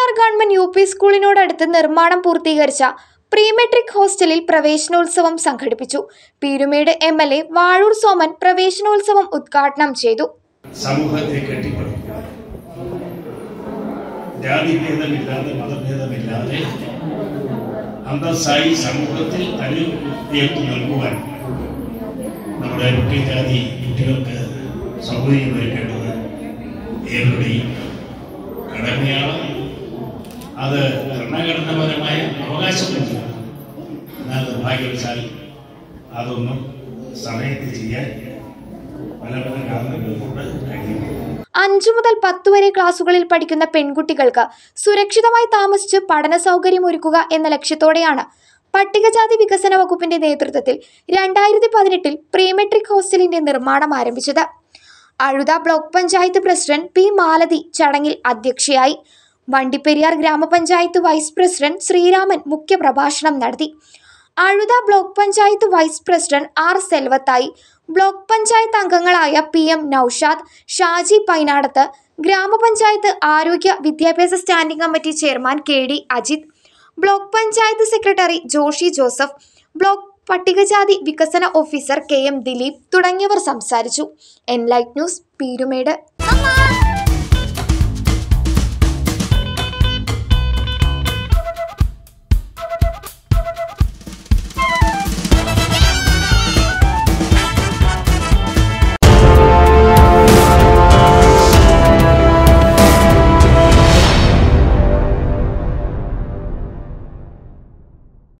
Peermade government U P സ്കൂളിനോടടുത്ത് നിർമ്മാണം പൂർത്തീകരിച്ച പ്രീ മെട്രിക് ഹോസ്റ്റലിൽ പ്രവേശനോത്സവം സംഘടിപ്പിച്ചു Peermade M L A Vazhoor Soman പ്രവേശനോത്സവം ഉദ്ഘാടനം ചെയ്തു സമൂഹത്തെ കെട്ടിപ്പടുക്കുക ജാതിഭേദമില്ലാതെ മതഭേദമില്ലാതെ അന്തസ്സായി സമൂഹത്തിൽ തനി ഉയർത്തി നൽകുവാൻ നമ്മുടെ കുട്ടിജാതി കുട്ടികൾക്ക് സൗകര്യമൊരുക്കേണ്ടത് ഏവരുടെയും കടമയാണ് അത് ഭരണഘടനാപരമായ അവകാശമല്ല എന്നാൽ നിർഭാഗ്യവശാൽ അതൊന്നും സമയത്ത് ചെയ്യാൻ പല പല കാരണങ്ങൾ കൊണ്ട് കഴിയുന്നു അഞ്ചു മുതൽ പത്ത് വരെ ക്ലാസുകളിൽ പഠിക്കുന്ന പെൺകുട്ടികൾക്ക് സുരക്ഷിതമായി താമസിച്ച് പഠന സൗകര്യം ഒരുക്കുക എന്ന ലക്ഷ്യത്തോടെയാണ് പട്ടികജാതി വികസന വകുപ്പിന്റെ നേതൃത്വത്തിൽ രണ്ടായിരത്തി പതിനെട്ടിൽ പ്രീമെട്രിക് ഹോസ്റ്റലിന്റെ നിർമ്മാണം ആരംഭിച്ചത് Azhutha block panchayat president P Malathi ചടങ്ങിൽ അധ്യക്ഷയായി വണ്ടിപ്പെരിയാർ ഗ്രാമപഞ്ചായത്ത് വൈസ് പ്രസിഡന്റ് ശ്രീരാമൻ മുഖ്യപ്രഭാഷണം നടത്തി Azhutha block panchayat vice president R Selvathai block panchayat അംഗങ്ങളായ പി എം നൌഷാദ് ഷാജി പൈനാടത്ത് ഗ്രാമപഞ്ചായത്ത് ആരോഗ്യ വിദ്യാഭ്യാസ standing committee chairman K D Ajith block panchayat secretary Joshy Joseph block പട്ടികജാതി വികസന ഓഫീസർ കെ എം ദിലീപ് തുടങ്ങിയവർ സംസാരിച്ചു എൻലൈറ്റ് ന്യൂസ് പീരുമേട് അമ്മ